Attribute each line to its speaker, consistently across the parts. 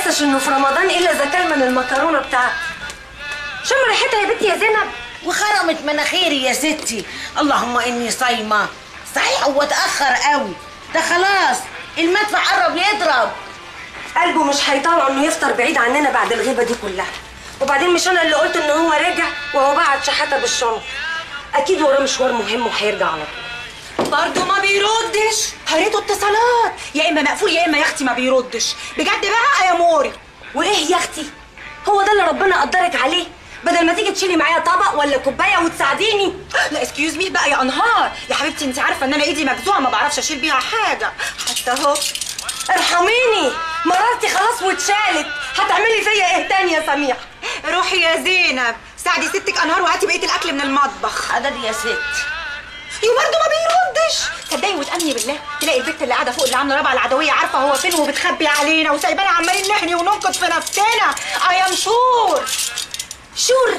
Speaker 1: تحسش انه في رمضان الا اذا كان من المكرونه بتاعته شم ريحتها يا بنتي يا زينب
Speaker 2: وخرمت مناخيري يا ستي اللهم اني صايمه صحيح هو اتاخر قوي ده خلاص المدفع قرب يضرب
Speaker 1: قلبه مش هيطوع انه يفطر بعيد عننا بعد الغيبه دي كلها وبعدين مش انا اللي قلت ان هو رجع وهو بعت شحاته بالشنط اكيد وراه مشوار مهم وهيرجع على طول
Speaker 3: برضه ما بيردش هريته اتصالات يا اما مقفول يا اما يا اختي ما بيردش بجد بقى يا موري
Speaker 1: وايه يا اختي هو ده اللي ربنا قدرك عليه بدل ما تيجي تشيلي معايا طبق ولا كوبايه وتساعديني
Speaker 3: لا اسكيوز مي بقى يا انهار يا حبيبتي انت عارفه ان انا ايدي مجزوعه ما بعرفش اشيل بيها حاجه حتى اهو
Speaker 1: ارحميني مرارتي خلاص واتشالت هتعملي فيا ايه تاني يا سميح
Speaker 3: روحي يا زينب ساعدي ستك انهار وهاتي بقيه الاكل من المطبخ
Speaker 2: حاضر يا ست
Speaker 3: وبرضه ما بيردش صدقي وتامني بالله تلاقي البت اللي قاعده فوق اللي عامله رابعه العدويه عارفه هو فين وبتخبي علينا وسايبانا عمالين نحني وننقد في نفسنا اي ام شور
Speaker 1: شور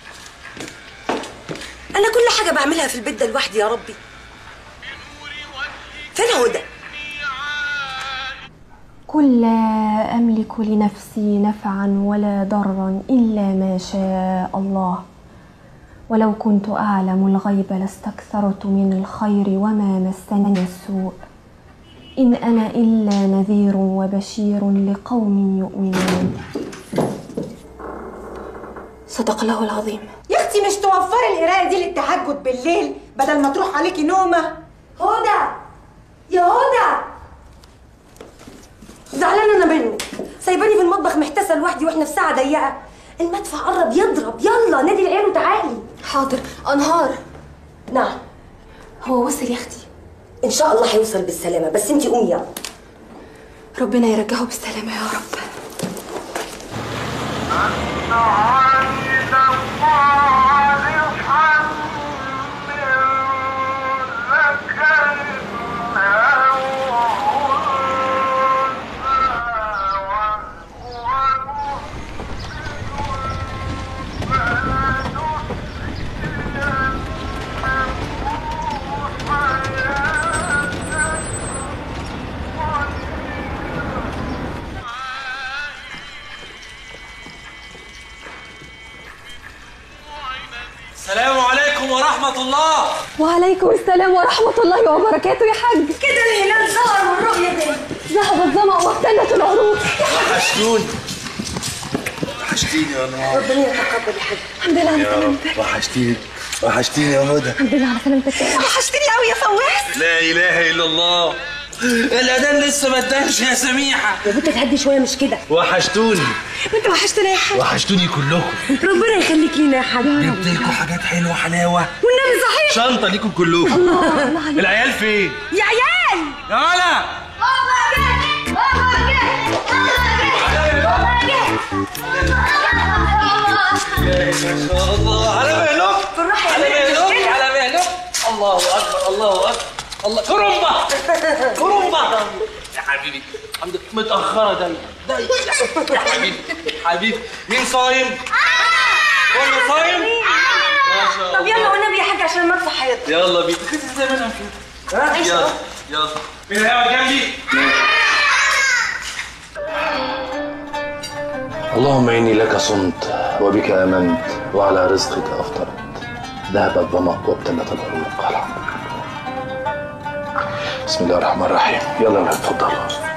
Speaker 1: انا كل حاجه بعملها في البيت ده لوحدي يا ربي فين هدى
Speaker 4: قل لا أملك لنفسي نفعا ولا ضرا إلا ما شاء الله ولو كنت أعلم الغيب لاستكثرت من الخير وما مسني السوء إن أنا إلا نذير وبشير لقوم يؤمنون صدق الله العظيم
Speaker 3: يا اختي مش توفري القرايه دي للتهجد بالليل بدل ما تروح عليكي نومه
Speaker 1: هدى يا هدى زعلانه انا منك سايباني في المطبخ محتاسه لوحدي واحنا في ساعه ضيقه المدفع قرب يضرب يلا نادي العيال وتعالي
Speaker 4: حاضر أنهار
Speaker 1: نعم
Speaker 4: هو وصل يا أختي
Speaker 1: ان شاء الله هيوصل بالسلامه بس انتي قومي يلا
Speaker 4: ربنا يرجعه بالسلامة يا رب
Speaker 5: السلام عليكم ورحمة الله
Speaker 4: وعليكم السلام ورحمة الله وبركاته يا حاج
Speaker 1: كده الهلال ظهر والرؤيه دي
Speaker 4: ذهب الظمأ وابتلت العروق
Speaker 5: وحشتوني وحشتيني يا نهار
Speaker 1: ربنا يتقبل يا حاج
Speaker 4: الحمد لله على
Speaker 5: يا رب
Speaker 4: سلامتك
Speaker 5: وحشتيني وحشتيني يا هدى
Speaker 4: الحمد لله على سلامتك يا
Speaker 3: وحشتني قوي يا فواز
Speaker 5: لا إله إلا الله الأذان لسه ما اداش يا سميحة
Speaker 1: يا بنت تهدي شويه مش كده
Speaker 5: وحشتوني
Speaker 3: وانت وحشتني يا حاج
Speaker 5: وحشتوني كلكم
Speaker 1: ربنا يخليك لينا يا حاج
Speaker 5: جبت لكم حاجات حلوة حلاوة
Speaker 1: والنبي صحيح
Speaker 5: شنطة ليكم كلكم العيال فين؟
Speaker 1: يا عيال
Speaker 5: يا ولا ما شاء الله على مهلك
Speaker 1: بالراحه
Speaker 5: على
Speaker 1: يا بنت
Speaker 5: مهلك على مهلك الله اكبر الله اكبر الله كرمبة كرمبة يا حبيبي الحمد لله متأخرة دايما دايما يا حبيبي حبيبي مين صايم؟ كله صايم؟ ما شاء
Speaker 1: طب
Speaker 5: الله
Speaker 1: يلا والنبي يا حاج عشان المدفع هيطلع
Speaker 5: يلا بينا خذ زي ما انا كده ها يلا يلا مين هيقعد جنبي؟ اللهم إني لك صمت وبك آمنت وعلى رزقك أفطرت ذهب الظمأ وابتلت العروق الحمد لله بسم الله الرحمن الرحيم يلا يلا اتفضل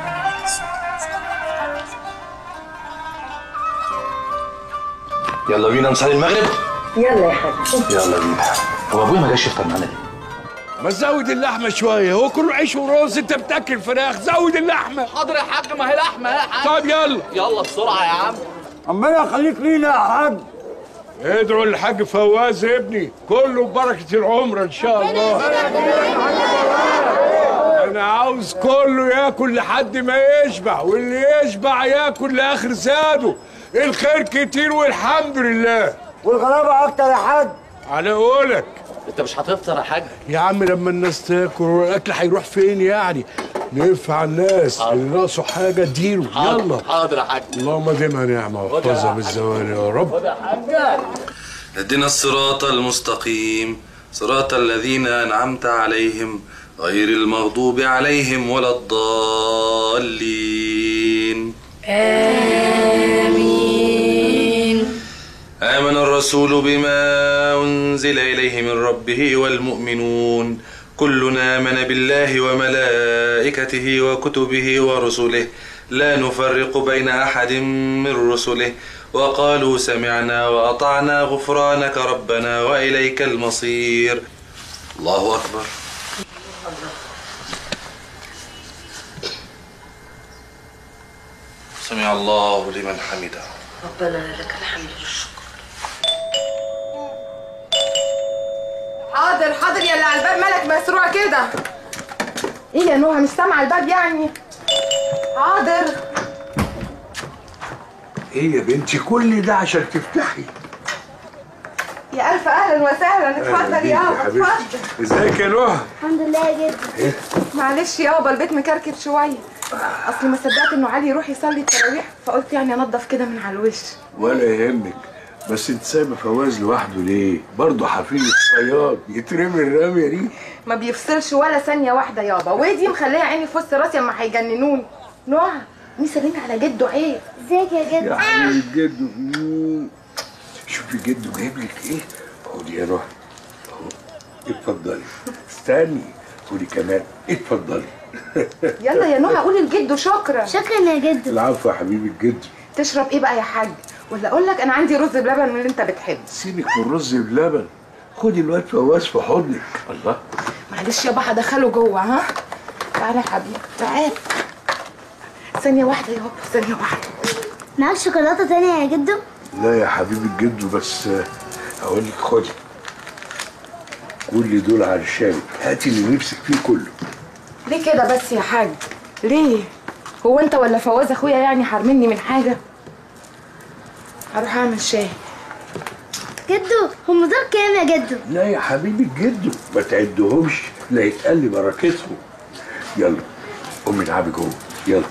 Speaker 5: يلا بينا نصلي المغرب
Speaker 1: يلا يا حاج
Speaker 5: يلا بينا هو ابويا ما جاش يفطر معانا ليه؟
Speaker 6: ما تزود اللحمه شويه هو كله عيش ورز انت بتاكل فراخ زود اللحمه
Speaker 7: حاضر يا حاج ما هي لحمه يا حاج
Speaker 6: طب يلا
Speaker 7: يلا بسرعه يا عم
Speaker 6: ربنا يخليك لينا يا حاج ادعوا للحاج فواز ابني كله ببركه العمره ان شاء الله انا عاوز كله ياكل لحد ما يشبع واللي يشبع ياكل لاخر زاده الخير كتير والحمد لله
Speaker 8: والغلابه اكتر يا حاج
Speaker 6: على قولك
Speaker 7: انت مش هتفطر يا حاج
Speaker 6: يا عم لما الناس تاكل والاكل هيروح فين يعني ننفع الناس اللي ناقصه حاجه اديله يلا
Speaker 7: حاضر يا حاج
Speaker 6: اللهم ديمها نعمه واحفظها بالزوال يا رب
Speaker 5: اهدنا الصراط المستقيم صراط الذين أنعمت عليهم غير المغضوب عليهم ولا الضالين
Speaker 9: الرسول بما أنزل إليه من ربه والمؤمنون كلنا آمن بالله وملائكته وكتبه ورسله لا نفرق بين أحد من رسله وقالوا سمعنا وأطعنا غفرانك ربنا وإليك المصير الله أكبر سمع الله لمن حمده
Speaker 1: ربنا لك الحمد والشكر
Speaker 10: حاضر حاضر يا اللي على الباب مالك مسروع كده ايه يا نوها مش سامعه الباب يعني حاضر
Speaker 6: ايه يا بنتي كل ده عشان تفتحي
Speaker 10: يا الف اهلا وسهلا اتفضل
Speaker 6: بيك
Speaker 10: يابا
Speaker 6: حبيبتي.
Speaker 10: اتفضل
Speaker 6: ازيك يا نهى
Speaker 10: الحمد لله يا جدي معلش يابا البيت مكركب شويه اصلي ما صدقت انه علي يروح يصلي التراويح فقلت يعني انضف كده من على الوش
Speaker 6: ولا يهمك بس انت سايبه فواز لوحده ليه برضه حفيد الصياد يترمي الرميه دي
Speaker 10: ما بيفصلش ولا ثانيه واحده يابا ودي مخليه عيني في وسط راسي اما هيجننوني نوها مين سلمي على جده عيب ازيك يا
Speaker 6: يا حبيبي جدو مم. شوفي جدو جايب لك ايه خدي يا روح اهو اتفضلي استني خدي كمان اتفضلي
Speaker 10: يلا يا نوها قولي لجده شكرا
Speaker 11: شكرا يا جدو
Speaker 6: العفو يا حبيبي الجدو
Speaker 10: تشرب ايه بقى يا حاج ولا اقول لك انا عندي رز بلبن من اللي انت بتحبه
Speaker 6: سيبك من الرز بلبن خدي الواد فواز في حضنك الله
Speaker 10: معلش يابا هدخله جوه ها تعالى يا حبيبي تعالى ثانية واحدة يابا ثانية واحدة
Speaker 11: معاك شوكولاتة تانية يا جدو؟
Speaker 6: لا يا حبيبي الجدو بس آه، اقول لك خدي كل دول علشانك هاتي اللي نفسك فيه كله
Speaker 10: ليه كده بس يا حاج ليه هو انت ولا فواز اخويا يعني حارمني من حاجة هروح اعمل شاي
Speaker 11: جدو هم دول كام يا جدو؟
Speaker 6: لا يا حبيبي الجدو ما تعدهمش لا يتقل بركتهم يلا قومي العبي جوه يلا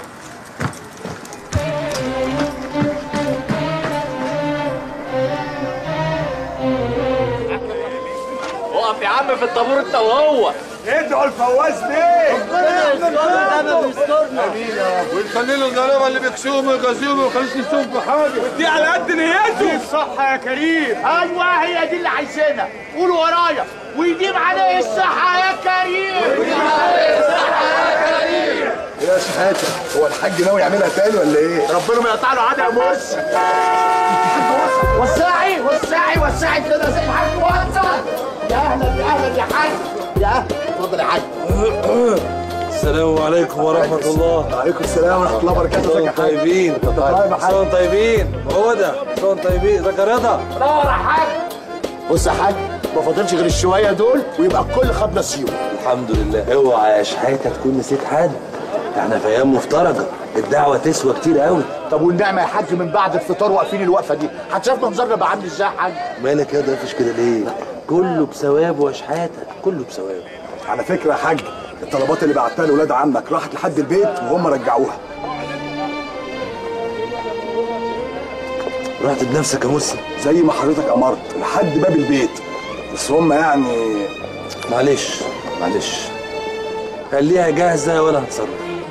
Speaker 7: اقف يا عم في الطابور انت وهو
Speaker 12: ادعوا الفواز ليه؟ ربنا يسترنا ويسترنا امين يا رب ويخلي له الغلابه اللي بيكسوهم ويغازيهم وما يخليش نفسهم في حاجه ودي على قد نيته الصحه يا كريم
Speaker 13: ايوه هي دي اللي عايزينها قولوا ورايا ويجيب عليه الصحه يا كريم ويجيب عليه الصحه يا كريم
Speaker 12: يا شحاته هو الحاج ناوي يعملها تاني ولا ايه؟ ربنا ما يقطع له عادة يا موس
Speaker 13: وسعي وسعي وسعي كده زي الحاج وسع يا اهلا يا اهلا يا حاج يا اهلا اتفضل يا حاج
Speaker 5: السلام عليكم ورحمة الله
Speaker 12: وعليكم السلام ورحمة الله وبركاته ازيك يا حاج؟
Speaker 5: طيبين
Speaker 12: طيب يا حاج
Speaker 5: صون طيبين هو ده صون طيبين ازيك يا رضا
Speaker 13: دور يا حاج
Speaker 12: بص يا حاج ما فاضلش غير الشوية دول ويبقى الكل خد نصيبه
Speaker 5: الحمد لله اوعى يا شحاتة تكون نسيت حد احنا في ايام مفترجة الدعوة تسوى كتير قوي
Speaker 12: طب والنعمة يا حاج من بعد الفطار واقفين الوقفة دي هتشاف منظرنا بقى عامل ازاي يا حاج؟
Speaker 5: مالك يا ضيفش كده ليه كله بثوابه يا شحاتة كله بثوابه
Speaker 12: على فكرة يا حاج الطلبات اللي بعتها لولاد عمك راحت لحد البيت وهم رجعوها
Speaker 5: رحت بنفسك يا مسلم
Speaker 12: زي ما حضرتك امرت لحد باب البيت بس هم يعني
Speaker 5: معلش معلش خليها جاهزة وانا هتصرف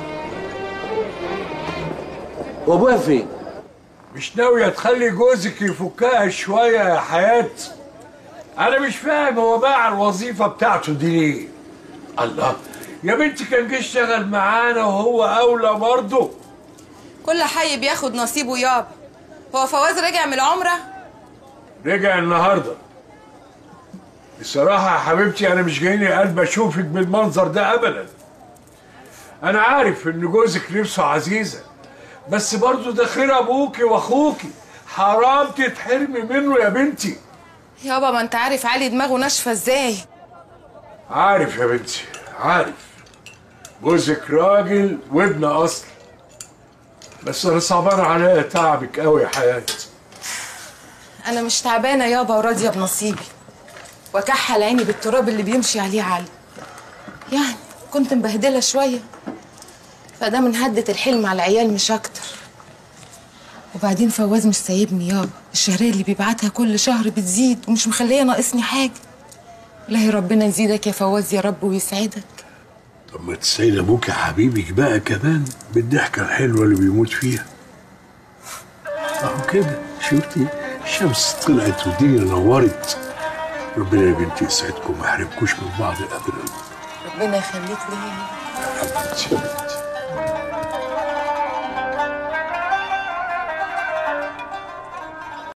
Speaker 5: وابويا فين؟
Speaker 6: مش ناوية تخلي جوزك يفكها شوية يا حياة أنا مش فاهم هو باع الوظيفة بتاعته دي ليه الله يا بنتي كان جه اشتغل معانا وهو أولى برضه
Speaker 10: كل حي بياخد نصيبه يابا هو فواز رجع من العمرة
Speaker 6: رجع النهاردة الصراحة يا حبيبتي أنا مش جايني قلب أشوفك بالمنظر ده أبدا أنا عارف إن جوزك نفسه عزيزة بس برضه ده خير أبوكي وأخوكي حرام تتحرمي منه يا بنتي
Speaker 10: يابا ما انت عارف علي دماغه ناشفة ازاي
Speaker 6: عارف يا بنتي عارف جوزك راجل وابن اصل بس انا صعبان عليا تعبك قوي يا حياتي
Speaker 10: انا مش تعبانة يابا وراضية بنصيبي وكحل عيني بالتراب اللي بيمشي عليه علي يعني كنت مبهدلة شوية فده من هدة الحلم على العيال مش أكتر وبعدين فواز مش سايبني يابا الشهرية اللي بيبعتها كل شهر بتزيد ومش مخلية ناقصني حاجة الله ربنا يزيدك يا فواز يا رب ويسعدك
Speaker 6: طب ما تسعد ابوك يا حبيبك بقى كمان بالضحكه الحلوه اللي بيموت فيها اهو كده شفتي الشمس طلعت والدنيا نورت ربنا يا بنتي يسعدكم ما يحرمكوش من بعض ابدا
Speaker 10: ربنا يخليك ليا
Speaker 6: حبيبتي يا بنتي